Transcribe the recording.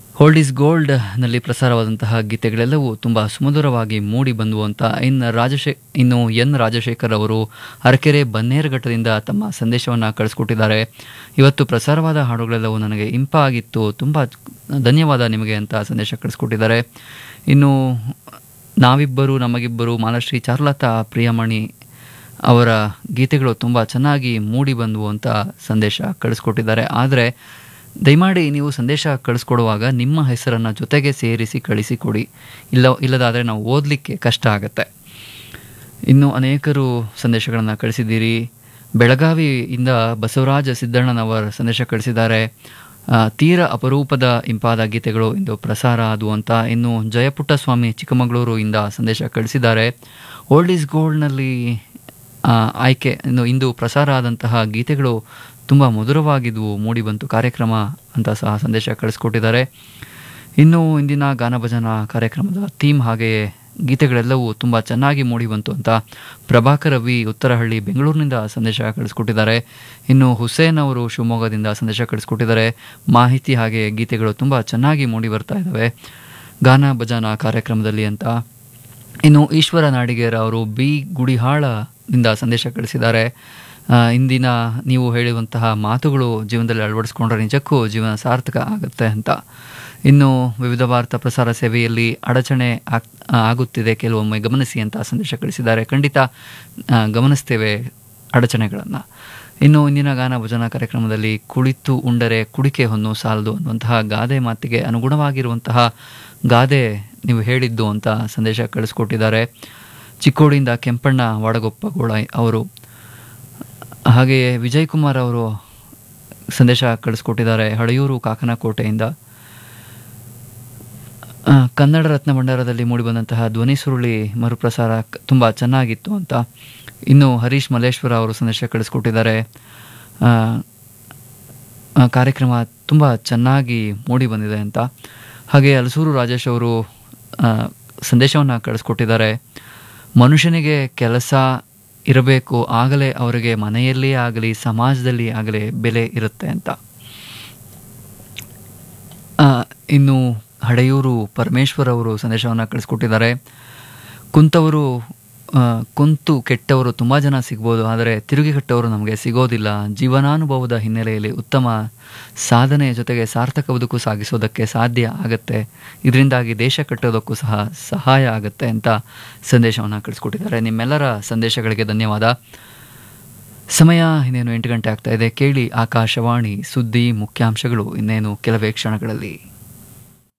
hold is gold ನಲ್ಲಿ ಪ್ರಸಾರವಾದಂತಹ ಗೀತೆಗಳೆಲ್ಲವೂ ತುಂಬ ಸುಮಧುರವಾಗಿ ಮೂಡಿ ಬಂದವು ಅಂತ ಇನ್ನು ರಾಜಶೇ ಇನ್ನು ಎನ್ ರಾಜಶೇಖರ್ ಅವರು ಅರಕೆರೆ ಬನ್ನೇರುಘಟ್ಟದಿಂದ ತಮ್ಮ ಸಂದೇಶವನ್ನು ಕಳಿಸ್ಕೊಟ್ಟಿದ್ದಾರೆ ಇವತ್ತು ಪ್ರಸಾರವಾದ ಹಾಡುಗಳೆಲ್ಲವೂ ನನಗೆ ಇಂಪಾಗಿತ್ತು ತುಂಬ ಧನ್ಯವಾದ ನಿಮಗೆ ಅಂತ ಸಂದೇಶ ಕಳಿಸ್ಕೊಟ್ಟಿದ್ದಾರೆ ಇನ್ನು ನಾವಿಬ್ಬರು ನಮಗಿಬ್ಬರು ಮಾಲಶ್ರೀ ಚಾರುಲತಾ ಪ್ರಿಯಮಣಿ ಅವರ ಗೀತೆಗಳು ತುಂಬ ಚೆನ್ನಾಗಿ ಮೂಡಿ ಬಂದವು ಅಂತ ಸಂದೇಶ ಕಳಿಸ್ಕೊಟ್ಟಿದ್ದಾರೆ ಆದರೆ ದಯಮಾಡಿ ನೀವು ಸಂದೇಶ ಕಳಿಸ್ಕೊಡುವಾಗ ನಿಮ್ಮ ಹೆಸರನ್ನು ಜೊತೆಗೆ ಸೇರಿಸಿ ಕಳಿಸಿಕೊಡಿ ಇಲ್ಲ ಇಲ್ಲದಾದರೆ ನಾವು ಓದಲಿಕ್ಕೆ ಕಷ್ಟ ಆಗುತ್ತೆ ಇನ್ನು ಅನೇಕರು ಸಂದೇಶಗಳನ್ನು ಕಳಿಸಿದ್ದೀರಿ ಬೆಳಗಾವಿಯಿಂದ ಬಸವರಾಜ ಸಿದ್ದಣ್ಣನವರ ಸಂದೇಶ ಕಳಿಸಿದ್ದಾರೆ ಆ, ತೀರ ಅಪರೂಪದ ಇಂಪಾದ ಗೀತೆಗಳು ಇಂದು ಪ್ರಸಾರ ಆದವು ಅಂತ ಇನ್ನು ಜಯಪುಟ್ಟಸ್ವಾಮಿ ಚಿಕ್ಕಮಗಳೂರು ಇಂದ ಸಂದೇಶ ಕಳಿಸಿದ್ದಾರೆ ಓಲ್ಡ್ ಈಸ್ ಗೋಲ್ಡ್ನಲ್ಲಿ ಆ, ಆಯ್ಕೆ ಇನ್ನು ಇಂದು ಪ್ರಸಾರ ಆದಂತಹ ಗೀತೆಗಳು ತುಂಬ ಮಧುರವಾಗಿದ್ವು ಮೂಡಿಬಂತು ಕಾರ್ಯಕ್ರಮ ಅಂತ ಸಹ ಸಂದೇಶ ಕಳಿಸ್ಕೊಟ್ಟಿದ್ದಾರೆ ಇನ್ನು ಇಂದಿನ ಗಾನ ಭಜನಾ ಕಾರ್ಯಕ್ರಮದ ಥೀಮ್ ಹಾಗೆಯೇ ಗೀತೆಗಳೆಲ್ಲವೂ ತುಂಬ ಚೆನ್ನಾಗಿ ಮೂಡಿಬಂತು ಅಂತ ಪ್ರಭಾಕರ್ ರವಿ ಉತ್ತರಹಳ್ಳಿ ಬೆಂಗಳೂರಿನಿಂದ ಸಂದೇಶ ಕಳಿಸ್ಕೊಟ್ಟಿದ್ದಾರೆ ಇನ್ನು ಹುಸೇನ್ ಅವರು ಶಿವಮೊಗ್ಗದಿಂದ ಸಂದೇಶ ಕಳಿಸ್ಕೊಟ್ಟಿದ್ದಾರೆ ಮಾಹಿತಿ ಹಾಗೆ ಗೀತೆಗಳು ತುಂಬ ಚೆನ್ನಾಗಿ ಮೂಡಿ ಬರ್ತಾ ಇದ್ದಾವೆ ಗಾನ ಭಜನಾ ಕಾರ್ಯಕ್ರಮದಲ್ಲಿ ಅಂತ ಇನ್ನು ಈಶ್ವರ ನಾಡಿಗೇರ ಅವರು ಬಿ ಗುಡಿಹಾಳದಿಂದ ಸಂದೇಶ ಕಳಿಸಿದ್ದಾರೆ ಆ, ಇಂದಿನ ನೀವು ಹೇಳುವಂತಹ ಮಾತುಗಳು ಜೀವನದಲ್ಲಿ ಅಳವಡಿಸ್ಕೊಂಡ್ರೆ ನಿಜಕ್ಕೂ ಜೀವನ ಸಾರ್ಥಕ ಆಗುತ್ತೆ ಅಂತ ಇನ್ನು ವಿವಿಧ ಭಾರತ ಪ್ರಸಾರ ಸೇವೆಯಲ್ಲಿ ಅಡಚಣೆ ಆಗ್ ಆಗುತ್ತಿದೆ ಕೆಲವೊಮ್ಮೆ ಗಮನಿಸಿ ಅಂತ ಸಂದೇಶ ಕಳಿಸಿದ್ದಾರೆ ಖಂಡಿತ ಆ, ಗಮನಿಸ್ತೇವೆ ಅಡಚಣೆಗಳನ್ನು ಇನ್ನು ಇಂದಿನ ಗಾನ ಭಜನಾ ಕಾರ್ಯಕ್ರಮದಲ್ಲಿ ಕುಳಿತು ಉಂಡರೆ ಕುಡಿಕೆ ಹೊನ್ನು ಸಾಲದು ಅನ್ನುವಂತಹ ಗಾದೆ ಮಾತಿಗೆ ಅನುಗುಣವಾಗಿರುವಂತಹ ಗಾದೆ ನೀವು ಹೇಳಿದ್ದು ಅಂತ ಸಂದೇಶ ಕಳಿಸ್ಕೊಟ್ಟಿದ್ದಾರೆ ಚಿಕ್ಕೋಡಿಯಿಂದ ಕೆಂಪಣ್ಣ ವಾಡಗೊಪ್ಪಗೋಳ ಅವರು ಹಾಗೆಯೇ ವಿಜಯ್ ಕುಮಾರ್ ಅವರು ಸಂದೇಶ ಕಳಿಸ್ಕೊಟ್ಟಿದ್ದಾರೆ ಹಳೆಯೂರು ಕಾಕನಕೋಟೆಯಿಂದ ಆ, ಕನ್ನಡ ರತ್ನ ಭಂಡಾರದಲ್ಲಿ ಮೂಡಿಬಂದಂತಹ ಧ್ವನಿ ಸುರುಳಿ ಮರುಪ್ರಸಾರ ಕ- ತುಂಬ ಚೆನ್ನಾಗಿತ್ತು ಅಂತ ಇನ್ನು ಹರೀಶ್ ಮಲ್ಲೇಶ್ವರ ಅವರು ಸಂದೇಶ ಕಳಿಸ್ಕೊಟ್ಟಿದ್ದಾರೆ ಆ, ಆ, ಕಾರ್ಯಕ್ರಮ ತುಂಬ ಚೆನ್ನಾಗಿ ಮೂಡಿ ಬಂದಿದೆ ಅಂತ ಹಾಗೆ ಹಲಸೂರು ರಾಜೇಶ್ ಅವರು ಸಂದೇಶವನ್ನು ಕಳಿಸ್ಕೊಟ್ಟಿದ್ದಾರೆ ಮನುಷ್ಯನಿಗೆ ಕೆಲಸ ಇರಬೇಕು ಆಗಲೇ ಅವರಿಗೆ ಮನೆಯಲ್ಲೇ ಆಗಲಿ ಸಮಾಜದಲ್ಲಿ ಆಗಲಿ ಬೆಲೆ ಇರುತ್ತೆ ಅಂತ ಆ, ಇನ್ನು ಹಡೆಯೂರು ಪರಮೇಶ್ವರ್ ಅವರು ಸಂದೇಶವನ್ನು ಕಳಿಸ್ಕೊಟ್ಟಿದ್ದಾರೆ ಕುಂತವರು ಆ, ಕುಂತು ಕೆಟ್ಟವರು ತುಂಬ ಜನ ಸಿಗ್ಬೋದು ಆದರೆ ತಿರುಗಿ ಕೆಟ್ಟವರು ನಮಗೆ ಸಿಗೋದಿಲ್ಲ ಜೀವನಾನುಭವದ ಹಿನ್ನೆಲೆಯಲ್ಲಿ ಉತ್ತಮ ಸಾಧನೆಯ ಜೊತೆಗೆ ಸಾರ್ಥಕ ಬದುಕು ಸಾಗಿಸೋದಕ್ಕೆ ಸಾಧ್ಯ ಆಗತ್ತೆ ಇದರಿಂದಾಗಿ ದೇಶ ಕಟ್ಟೋದಕ್ಕೂ ಸಹ ಸಹಾಯ ಆಗುತ್ತೆ ಅಂತ ಸಂದೇಶವನ್ನು ಕಳಿಸ್ಕೊಟ್ಟಿದ್ದಾರೆ ನಿಮ್ಮೆಲ್ಲರ ಸಂದೇಶಗಳಿಗೆ ಧನ್ಯವಾದ ಸಮಯ ಇನ್ನೇನು ಎಂಟು ಗಂಟೆ ಆಗ್ತಾ ಇದೆ ಕೇಳಿ ಆಕಾಶವಾಣಿ ಸುದ್ದಿ ಮುಖ್ಯಾಂಶಗಳು ಇನ್ನೇನು ಕೆಲವೇ ಕ್ಷಣಗಳಲ್ಲಿ